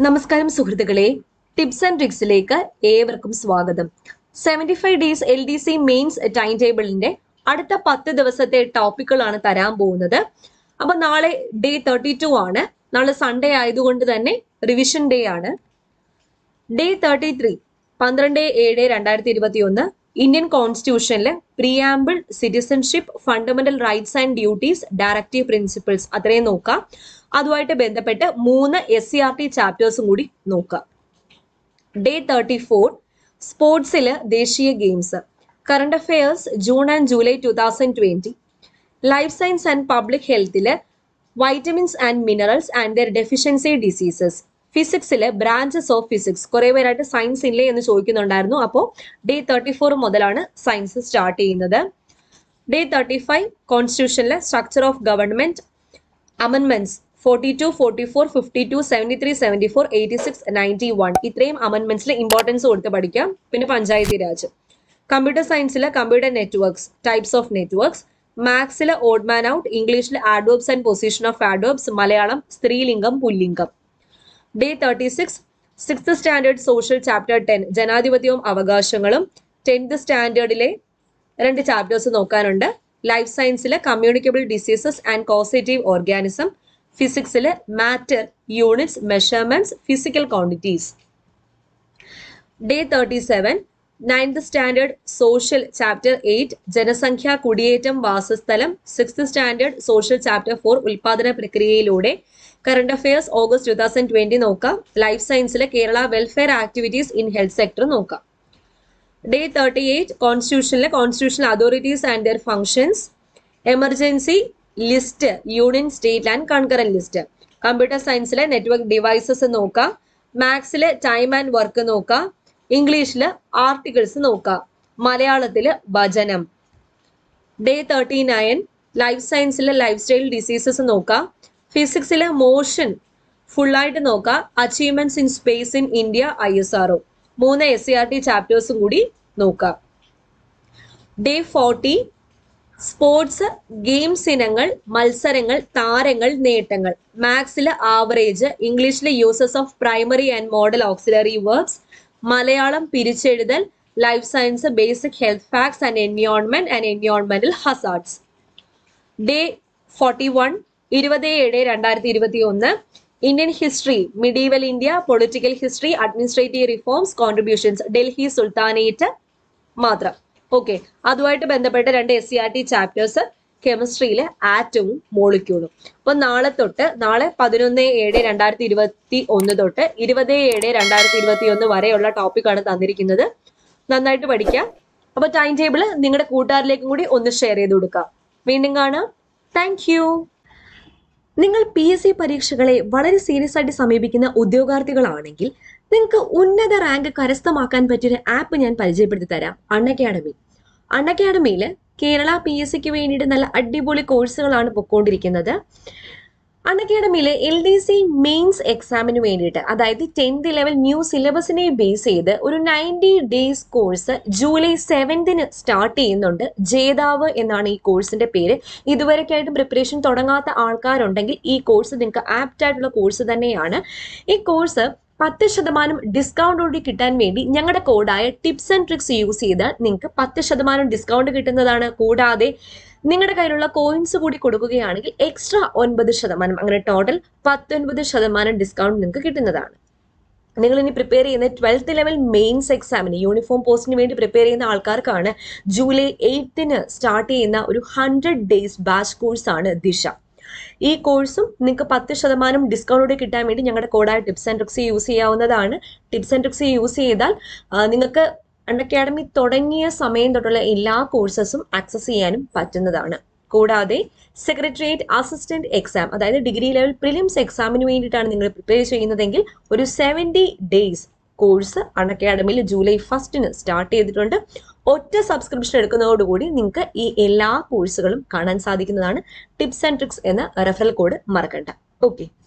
നമസ്കാരം സുഹൃത്തുക്കളെ tips and ട്രിക്സിലേക്ക് ഏവർക്കും സ്വാഗതം seventy five days L D C mains time ടേബിളിന്റെ അടുത്ത പത്ത് ദിവസത്തെ ടോപ്പിക്കുകളാണ് തരാൻ പോകുന്നത് അപ്പൊ നാളെ ഡേ തേർട്ടി ടു ആണ് നാളെ സൺഡേ ആയതുകൊണ്ട് തന്നെ റിവിഷൻ ഡേ ആണ് ഡേ തേർട്ടി ത്രീ പന്ത്രണ്ട് ഏഴ് രണ്ടായിരത്തി ഇരുപത്തി ഒന്ന് ഇന്ത്യൻ കോൺസ്റ്റിറ്റ്യൂഷനിലെ preamble citizenship fundamental rights and duties directive principles അത്രയും നോക്കാം അതുമായിട്ട് ബന്ധപ്പെട്ട് മൂന്ന് എസ് സി ആർ ടി ചാപ്റ്റേഴ്സും കൂടി നോക്കാം ഡേ തേർട്ടി ഫോർ സ്പോർട്സിൽ ദേശീയ games current affairs June and July two thousand twenty life science and public ഹെൽത്തിൽ vitamins and minerals and their deficiency diseases ഫിസിക്സിൽ ബ്രാഞ്ചസ് ഓഫ് ഫിസിക്സ് കുറെ പേരായിട്ട് സയൻസ് ഇല്ലേ എന്ന് ചോദിക്കുന്നുണ്ടായിരുന്നു അപ്പോൾ ഡേ തേർട്ടി ഫോർ മുതലാണ് സയൻസ് സ്റ്റാർട്ട് ചെയ്യുന്നത് ഡേ തേർട്ടി ഫൈവ് കോൺസ്റ്റിറ്റ്യൂഷനിലെ സ്ട്രക്ചർ ഓഫ് ഗവൺമെന്റ് അമൻമെന്റ്സ് forty two forty four fifty two seventy three seventy four eighty six ninety one ഇത്രയും അമൻമെന്റ്സിൽ ഇമ്പോർട്ടൻസ് കൊടുത്ത് പഠിക്കാം പിന്നെ പഞ്ചായത്തി രാജ് കമ്പ്യൂട്ടർ സയൻസിൽ computer networks types of networks മാത്സിൽ ഓഡ്മാൻ ഔട്ട് ഇംഗ്ലീഷിൽ adverbs and position of adverbs Malayalam സ്ത്രീലിംഗം പുല്ലിംഗം day thirty six six standard social chapter ten ജനാധിപത്യവും അവകാശങ്ങളും ടെൻത്ത് സ്റ്റാൻഡേർഡിലെ രണ്ട് ചാപ്റ്റേഴ്സ് നോക്കാനുണ്ട് ലൈഫ് സയൻസിലെ communicable diseases and causative organism ഫിസിക്സിൽ matter units measurements physical quantities day thirty seven ninth standard social chapter eight ജനസംഖ്യ കുടിയേറ്റം വാസസ്ഥലം sixth standard social chapter four ഉൽപാദന പ്രക്രിയയിലൂടെ current affairs August two thousand twenty നോക്കാം life സയൻസിലെ Kerala welfare activities in health sector നോക്കാം day thirty eight കോൺസ്റ്റിറ്റ്യൂഷനിലെ constitutional authorities and their functions emergency list union state and concurrent list computer സയൻസിലെ network devices നോക്കാം മാത്സിലെ time and work നോക്കാം ഇംഗ്ലീഷിൽ articles നോക്കാം മലയാളത്തില് വചനം ഡേ തേർട്ടി നയൻ ലൈഫ് സയൻസിലെ ലൈഫ് സ്റ്റൈൽ ഡിസീസസ് നോക്കാം ഫിസിക്സിലെ മോഷൻ ഫുള്ളായിട്ട് നോക്കാം achievements in space in India I S R മൂന്ന് എസ് സി ആർ ടി ചാപ്റ്റേഴ്സും കൂടി നോക്കാം ഡേ ഫോർട്ടി സ്പോർട്സ് ഗെയിംസ് ഇനങ്ങൾ മത്സരങ്ങൾ താരങ്ങൾ നേട്ടങ്ങൾ മാത്സിലെ ആവറേജ് ഇംഗ്ലീഷിലെ uses of primary and modal auxiliary verbs Malayalam പിരിച്ചെഴുതൽ life science basic health facts and environment and എൻവയോൺമെന്റൽ ഹസാർഡ്സ് ഡേ ഫോർട്ടി വൺ ഇരുപത് ഏഴ് രണ്ടായിരത്തി ഇരുപത്തി ഒന്ന് Indian history medieval India political history administrative reforms contributions Delhi sultanate മാത്രം ഓക്കെ അതുമായിട്ട് ബന്ധപ്പെട്ട രണ്ട് S C R T chapters കെമിസ്ട്രിയിലെ ആറ്റവും മോളിക്യൂളും അപ്പൊ നാളെ തൊട്ട് നാളെ പതിനൊന്ന് ഏഴ് രണ്ടായിരത്തി ഇരുപത്തി ഒന്ന് തൊട്ട് ഇരുപത് ഏഴ് രണ്ടായിരത്തി ഇരുപത്തി ഒന്ന് വരെയുള്ള ടോപ്പിക്കാണ് തന്നിരിക്കുന്നത് നന്നായിട്ട് പഠിക്കാം അപ്പൊ ടൈം ടേബിൾ നിങ്ങളുടെ കൂട്ടുകാരിലേക്കും കൂടി ഒന്ന് ഷെയർ ചെയ്ത് കൊടുക്കാം വീണ്ടും കാണാം താങ്ക് നിങ്ങൾ പി എസ് സി പരീക്ഷകളെ വളരെ സീരിയസ് ആയിട്ട് സമീപിക്കുന്ന ഉദ്യോഗാർത്ഥികളാണെങ്കിൽ നിങ്ങൾക്ക് ഉന്നത റാങ്ക് കരസ്ഥമാക്കാൻ പറ്റിയൊരു ആപ്പ് ഞാൻ പരിചയപ്പെടുത്തി തരാം അൺ അക്കാഡമി അൺ അക്കാഡമിയിൽ കേരള പി എസ് സിക്ക് വേണ്ടിയിട്ട് നല്ല അടിപൊളി കോഴ്സുകളാണ് പൊക്കോണ്ടിരിക്കുന്നത് അൺ അക്കാഡമിയിലെ എൽ ഡി സി മെയിൻസ് എക്സാമിന് വേണ്ടിയിട്ട് അതായത് ടെൻത്ത് ലെവൽ ന്യൂ സിലബസിനെ ബേസ് ചെയ്ത് ഒരു നയൻറ്റി ഡേയ്സ് കോഴ്സ് ജൂലൈ സെവൻത്തിന് സ്റ്റാർട്ട് ചെയ്യുന്നുണ്ട് ജേതാവ് എന്നാണ് ഈ കോഴ്സിന്റെ പേര് ഇതുവരെക്കായിട്ട് പ്രിപ്പറേഷൻ തുടങ്ങാത്ത ആൾക്കാരുണ്ടെങ്കിൽ ഈ കോഴ്സ് നിങ്ങൾക്ക് ആപ്റ്റ് ആയിട്ടുള്ള കോഴ്സ് തന്നെയാണ് ഈ കോഴ്സ് പത്ത് ശതമാനം ഡിസ്കൗണ്ടോടെ കിട്ടാൻ വേണ്ടി ഞങ്ങളുടെ കോഡായ ടിപ്സ് ആൻഡ് ട്രിക്സ് യൂസ് ചെയ്താൽ നിങ്ങൾക്ക് പത്ത് ശതമാനം ഡിസ്കൗണ്ട് കിട്ടുന്നതാണ് കൂടാതെ നിങ്ങളുടെ കയ്യിലുള്ള കോയിൻസ് കൂടി കൊടുക്കുകയാണെങ്കിൽ എക്സ്ട്രാ ഒൻപത് ശതമാനം അങ്ങനെ ടോട്ടൽ പത്തൊൻപത് ശതമാനം ഡിസ്കൗണ്ട് നിങ്ങൾക്ക് കിട്ടുന്നതാണ് നിങ്ങൾ ഇനി പ്രിപ്പയർ ചെയ്യുന്ന ട്വൽത്ത് ലെവൽ മെയിൻസ് എക്സാമിന് യൂണിഫോം പോസ്റ്റിന് വേണ്ടി പ്രിപ്പയർ ചെയ്യുന്ന ആൾക്കാർക്കാണ് ജൂലൈ എയ്ത്തിന് സ്റ്റാർട്ട് ചെയ്യുന്ന ഒരു ഹൺഡ്രഡ് ഡേയ്സ് ബാച്ച് കോഴ്സാണ് ദിശ ഈ കോഴ്സും നിങ്ങൾക്ക് പത്ത് ശതമാനം ഡിസ്കൗണ്ടോടെ കിട്ടാൻ വേണ്ടി ഞങ്ങളുടെ കോഡായ ടിപ്സ് ആൻഡ് ട്രിക്സ് യൂസ് ചെയ്യാവുന്നതാണ് ടിപ്സ് ആൻഡ് ട്രിക്സ് യൂസ് ചെയ്താൽ നിങ്ങൾക്ക് അൺ അക്കാഡമി തുടങ്ങിയ സമയം തൊട്ടുള്ള എല്ലാ കോഴ്സസും ആക്സസ് ചെയ്യാനും പറ്റുന്നതാണ് കൂടാതെ സെക്രട്ടേറിയറ്റ് അസിസ്റ്റന്റ് എക്സാം അതായത് ഡിഗ്രി ലെവൽ പ്രിലിംസ് എക്സാമിന് വേണ്ടിയിട്ടാണ് നിങ്ങൾ പ്രിപ്പയർ ചെയ്യുന്നതെങ്കിൽ ഒരു സെവൻറ്റി ഡേയ്സ് കോഴ്സ് അൺ അക്കാഡമിയിൽ ജൂലൈ ഫസ്റ്റിന് സ്റ്റാർട്ട് ചെയ്തിട്ടുണ്ട് ഒറ്റ സബ്സ്ക്രിപ്ഷൻ എടുക്കുന്നതോടുകൂടി നിങ്ങൾക്ക് ഈ എല്ലാ കോഴ്സുകളും കാണാൻ സാധിക്കുന്നതാണ് ടിപ്സ് ആൻഡ് ട്രിക്സ് എന്ന റെഫറൽ കോഡ് മറക്കണ്ട ഓക്കെ